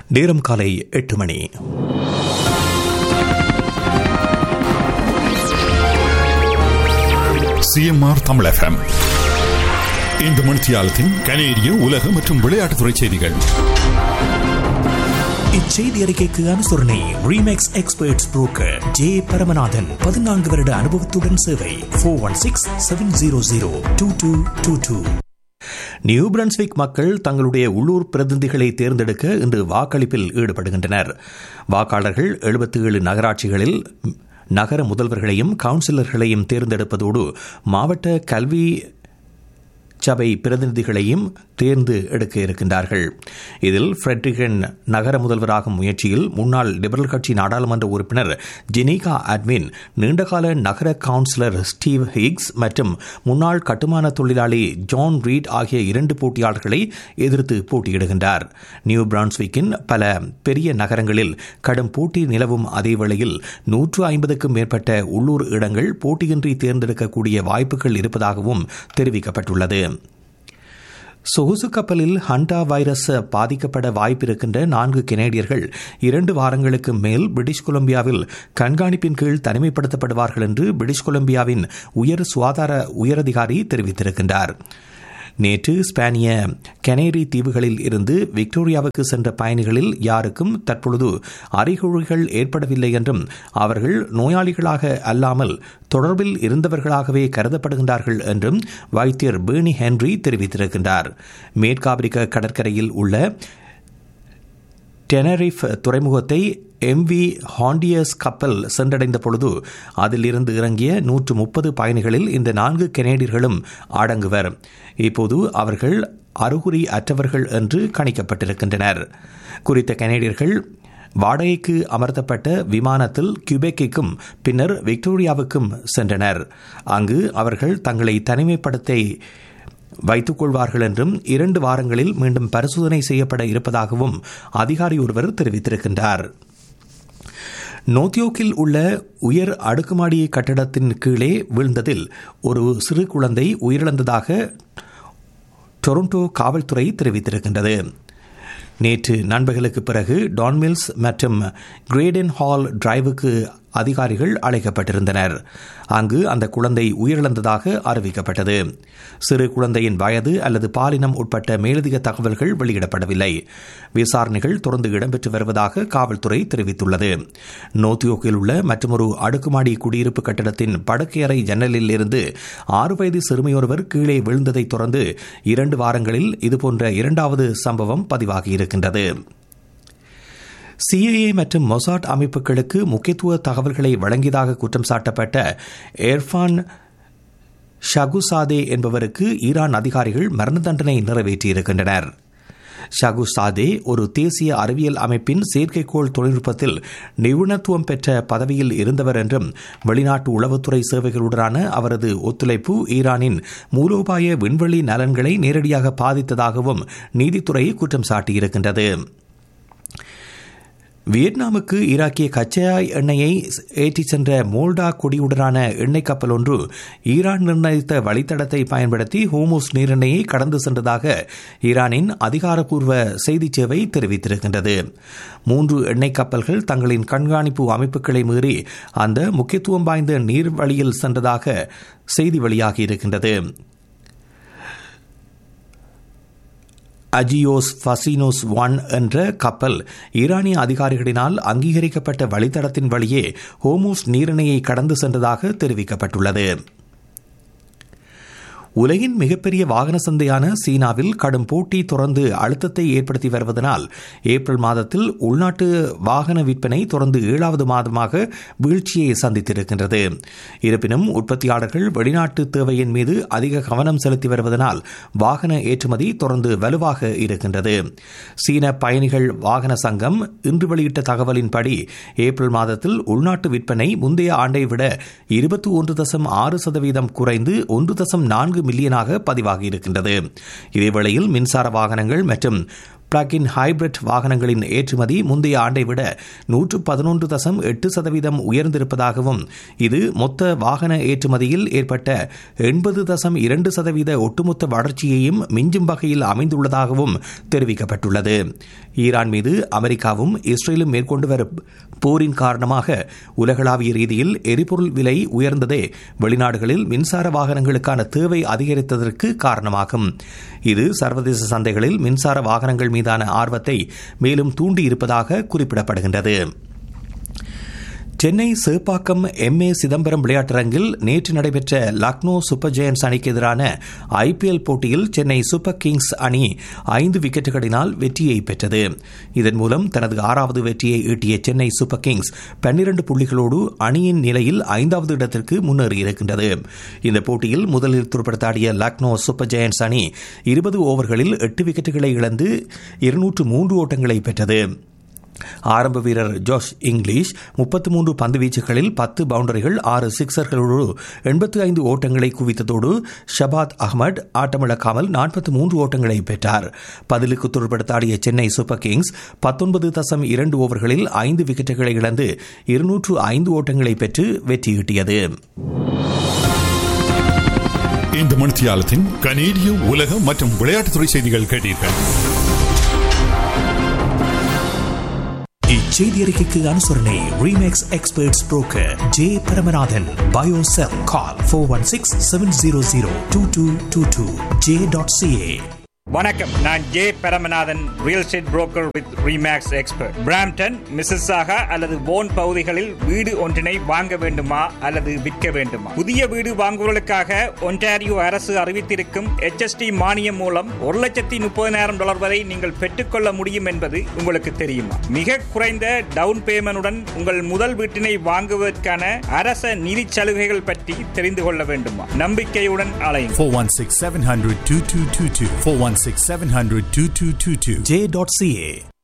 நேரம் காலை எட்டு மணி சிஎம்ஆர் தமிழ் எஃப்எம் இந்த மணித்தியாலத்தின் கனேடிய உலக மற்றும் விளையாட்டுத்துறை செய்திகள் இச்செய்தி அறிக்கைக்கு அனுசரணை Remax experts broker J Paramanathan பதினான்கு வருட அனுபவத்துடன் சேவை four one six seven zero zero two two two two New Brunswick மக்கள் தங்களுடைய உள்ளூர் பிரதிநிதிகளை தேர்ந்தெடுக்க இன்று வாக்களிப்பில் ஈடுபடுகின்றனர் வாக்காளர்கள் எழுபத்தி ஏழு நகராட்சிகளில் நகர முதல்வர்களையும் கவுன்சிலர்களையும் தேர்ந்தெடுப்பதோடு மாவட்ட கல்வி சபை பிரதிநிதிகளையும் தேர்ந்து எடுக்க இருக்கின்றார்கள் இதில் ஃப்ரெட்ரிகன் நகர முதல்வராகும் முயற்சியில் முன்னாள் லிபரல் கட்சி நாடாளுமன்ற உறுப்பினர் ஜெனிகா அட்மின் நீண்டகால நகர கவுன்சிலர் ஸ்டீவ் ஹிக்ஸ் மற்றும் முன்னாள் கட்டுமான தொழிலாளி ஜான் ரீட் ஆகிய இரண்டு போட்டியாளர்களை எதிர்த்து போட்டியிடுகின்றார் நியூ பிரான்ஸ்விக்கின் பல பெரிய நகரங்களில் கடும் போட்டி நிலவும் அதே வேளையில் நூற்று ஐம்பதுக்கும் மேற்பட்ட உள்ளூர் இடங்கள் போட்டியின்றி தேர்ந்தெடுக்கக்கூடிய வாய்ப்புகள் இருப்பதாகவும் தெரிவிக்கப்பட்டுள்ளது சொகுசு கப்பலில் ஹண்டா வைரஸ் பாதிக்கப்பட வாய்ப்பிருக்கின்ற நான்கு கெனேடியர்கள் இரண்டு வாரங்களுக்கு மேல் பிரிட்டிஷ் கொலம்பியாவில் கண்காணிப்பின் கீழ் தனிமைப்படுத்தப்படுவார்கள் என்று பிரிட்டிஷ் கொலம்பியாவின் உயர் சுகாதார உயரதிகாரி தெரிவித்திருக்கின்றார் நேற்று ஸ்பானிய கெனேரி தீவுகளில் இருந்து விக்டோரியாவுக்கு சென்ற பயணிகளில் யாருக்கும் தற்பொழுது அறிகுறிகள் ஏற்படவில்லை என்றும் அவர்கள் நோயாளிகளாக அல்லாமல் தொடர்பில் இருந்தவர்களாகவே கருதப்படுகின்றார்கள் என்றும் வைத்தியர் பேர்னி ஹென்ரி தெரிவித்திருக்கின்றார் மேற்காப்பிரிக்க கடற்கரையில் உள்ள டெனரிஃப் துறைமுகத்தை எம்வி ஹாண்டியஸ் கப்பல் சென்றடைந்த பொழுது அதில் இருந்து இறங்கிய நூற்று முப்பது பயணிகளில் இந்த நான்கு கெனேடியர்களும் அடங்குவர் இப்போது அவர்கள் அறிகுறி அற்றவர்கள் என்று கணிக்கப்பட்டிருக்கின்றனர் குறித்த கெனேடியர்கள் வாடகைக்கு அமர்த்தப்பட்ட விமானத்தில் கியூபெக்கிற்கும் பின்னர் விக்டோரியாவுக்கும் சென்றனர் அங்கு அவர்கள் தங்களை தனிமைப்படுத்த வைத்துக் கொள்வார்கள் என்றும் இரண்டு வாரங்களில் மீண்டும் பரிசோதனை செய்யப்பட இருப்பதாகவும் அதிகாரி ஒருவர் தெரிவித்திருக்கின்றார் நோத்தியோக்கில் உள்ள உயர் அடுக்குமாடி கட்டடத்தின் கீழே விழுந்ததில் ஒரு சிறு குழந்தை உயிரிழந்ததாக டொரண்டோ காவல்துறை தெரிவித்திருக்கின்றது நேற்று நண்பகலுக்கு பிறகு டான்மில்ஸ் மற்றும் கிரேடன் ஹால் டிரைவுக்கு அதிகாரிகள் அழைக்கப்பட்டிருந்தனர் அங்கு அந்த குழந்தை உயிரிழந்ததாக அறிவிக்கப்பட்டது சிறு குழந்தையின் வயது அல்லது பாலினம் உட்பட்ட மேலதிக தகவல்கள் வெளியிடப்படவில்லை விசாரணைகள் தொடர்ந்து இடம்பெற்று வருவதாக காவல்துறை தெரிவித்துள்ளது நோத்தியோக்கில் உள்ள மற்றொரு அடுக்குமாடி குடியிருப்பு கட்டடத்தின் படுக்கையறை ஜன்னலில் இருந்து ஆறு வயது சிறுமியொருவர் கீழே விழுந்ததை தொடர்ந்து இரண்டு வாரங்களில் இதுபோன்ற இரண்டாவது சம்பவம் பதிவாகியிருக்கின்றது சிஐஏ மற்றும் மொசாட் அமைப்புகளுக்கு முக்கியத்துவ தகவல்களை வழங்கியதாக குற்றம் சாட்டப்பட்ட எர்ஃபான் ஷகுசாதே என்பவருக்கு ஈரான் அதிகாரிகள் மரண தண்டனை நிறைவேற்றியிருக்கின்றனர் ஷகு சாதே ஒரு தேசிய அறிவியல் அமைப்பின் செயற்கைக்கோள் தொழில்நுட்பத்தில் நிபுணத்துவம் பெற்ற பதவியில் இருந்தவர் என்றும் வெளிநாட்டு உளவுத்துறை சேவைகளுடனான அவரது ஒத்துழைப்பு ஈரானின் மூலோபாய விண்வெளி நலன்களை நேரடியாக பாதித்ததாகவும் நீதித்துறை குற்றம் சாட்டியிருக்கின்றது வியட்நாமுக்கு ஈராக்கிய கச்சா எண்ணெயை ஏற்றிச் சென்ற மோல்டா கொடியுடனான எண்ணெய் கப்பல் ஒன்று ஈரான் நிர்ணயித்த வழித்தடத்தை பயன்படுத்தி ஹோமோஸ் நீரெண்ணெயை கடந்து சென்றதாக ஈரானின் அதிகாரப்பூர்வ செய்திச் சேவை தெரிவித்திருக்கின்றது மூன்று எண்ணெய் கப்பல்கள் தங்களின் கண்காணிப்பு அமைப்புகளை மீறி அந்த முக்கியத்துவம் வாய்ந்த நீர் வழியில் சென்றதாக செய்தி வெளியாகியிருக்கின்றது அஜியோஸ் ஃபசினோஸ் ஒன் என்ற கப்பல் ஈரானிய அதிகாரிகளினால் அங்கீகரிக்கப்பட்ட வழித்தடத்தின் வழியே ஹோமோஸ் நீரிணையை கடந்து சென்றதாக தெரிவிக்கப்பட்டுள்ளது உலகின் மிகப்பெரிய வாகன சந்தையான சீனாவில் கடும் போட்டி தொடர்ந்து அழுத்தத்தை ஏற்படுத்தி வருவதனால் ஏப்ரல் மாதத்தில் உள்நாட்டு வாகன விற்பனை தொடர்ந்து ஏழாவது மாதமாக வீழ்ச்சியை சந்தித்திருக்கின்றது இருப்பினும் உற்பத்தியாளர்கள் வெளிநாட்டு தேவையின் மீது அதிக கவனம் செலுத்தி வருவதனால் வாகன ஏற்றுமதி தொடர்ந்து வலுவாக இருக்கின்றது சீன பயணிகள் வாகன சங்கம் இன்று வெளியிட்ட தகவலின்படி ஏப்ரல் மாதத்தில் உள்நாட்டு விற்பனை முந்தைய ஆண்டை விட இருபத்தி ஒன்று தசம் ஆறு சதவீதம் குறைந்து ஒன்று தசம் நான்கு மில்லியனாக பதிவாகி இருக்கின்றது இதேவேளையில் மின்சார வாகனங்கள் மற்றும் பிளக்-இன் ஹைபிரிட் வாகனங்களின் ஏற்றுமதி முந்தைய ஆண்டை விட நூற்று பதினொன்று தசம் எட்டு சதவீதம் உயர்ந்திருப்பதாகவும் இது மொத்த வாகன ஏற்றுமதியில் ஏற்பட்ட எண்பது தசம் இரண்டு சதவீத ஒட்டுமொத்த வளர்ச்சியையும் மிஞ்சும் வகையில் அமைந்துள்ளதாகவும் தெரிவிக்கப்பட்டுள்ளது ஈரான் மீது அமெரிக்காவும் இஸ்ரேலும் மேற்கொண்டு வரும் போரின் காரணமாக உலகளாவிய ரீதியில் எரிபொருள் விலை உயர்ந்ததே வெளிநாடுகளில் மின்சார வாகனங்களுக்கான தேவை அதிகரித்ததற்கு காரணமாகும் இது சர்வதேச சந்தைகளில் மின்சார வாகனங்கள் மீதான ஆர்வத்தை மேலும் தூண்டியிருப்பதாக குறிப்பிடப்படுகின்றது சென்னை சேப்பாக்கம் எம் ஏ சிதம்பரம் விளையாட்டரங்கில் நேற்று நடைபெற்ற லக்னோ சூப்பர் ஜெயன்ஸ் அணிக்கு எதிரான ஐபிஎல் போட்டியில் சென்னை சூப்பர் கிங்ஸ் அணி ஐந்து விக்கெட்டுகளினால் வெற்றியை பெற்றது இதன் மூலம் தனது ஆறாவது வெற்றியை ஈட்டிய சென்னை சூப்பர் கிங்ஸ் பன்னிரண்டு புள்ளிகளோடு அணியின் நிலையில் ஐந்தாவது இடத்திற்கு முன்னேறியிருக்கின்றது இந்த போட்டியில் முதலில் துடுப்படுத்தாடிய லக்னோ சூப்பர் ஜெயன்ஸ் அணி இருபது ஓவர்களில் எட்டு விக்கெட்டுகளை இழந்து இருநூற்று மூன்று ஓட்டங்களை பெற்றது ஆரம்ப வீரர் ஜோஷ் இங்கிலீஷ் முப்பத்தி மூன்று பந்து வீச்சுகளில் பத்து பவுண்டரிகள் ஆறு சிக்சர்களோடு எண்பத்தி ஐந்து ஓட்டங்களை குவித்ததோடு ஷபாத் அகமது ஆட்டமிழக்காமல் நாற்பத்தி மூன்று ஓட்டங்களை பெற்றார் பதிலுக்கு துடுப்படுத்தாடிய சென்னை சூப்பர் கிங்ஸ் பத்தொன்பது தசம் இரண்டு ஓவர்களில் ஐந்து விக்கெட்டுகளை இழந்து இருநூற்று ஐந்து ஓட்டங்களை பெற்று வெற்றியீட்டியது இந்த மணித்தியாலத்தின் கனேடிய உலக மற்றும் விளையாட்டுத்துறை செய்திகள் கேட்டீர்கள் இச்செய்தி அறிக்கைக்கு அனுசரணை Remax experts broker J Paramanathan பயோசெல் call four one six seven zero zero two two two two J dot CA வணக்கம் நான் J Paramanathan real estate broker with Remax expert Brampton Mississauga அல்லது போன் பகுதிகளில் வீடு ஒன்றினை வாங்க வேண்டுமா அல்லது விற்க வேண்டுமா புதிய வீடு வாங்குவதற்காக ஒன்டாரியோ அரசு அறிவித்திருக்கும் HST மானியம் மூலம் ஒரு லட்சத்தி முப்பதினாயிரம் டாலர் வரை நீங்கள் பெற்றுக்கொள்ள முடியும் என்பது உங்களுக்கு தெரியுமா மிக குறைந்த டவுன் பேமெண்டுடன் உங்கள் முதல் வீட்டினை வாங்குவதற்கான அரச நிதி சலுகைகள் பற்றி தெரிந்து கொள்ள வேண்டுமா நம்பிக்கையுடன் அலையுங்கள் 416 700 2222. 416 700 2222. J dot CA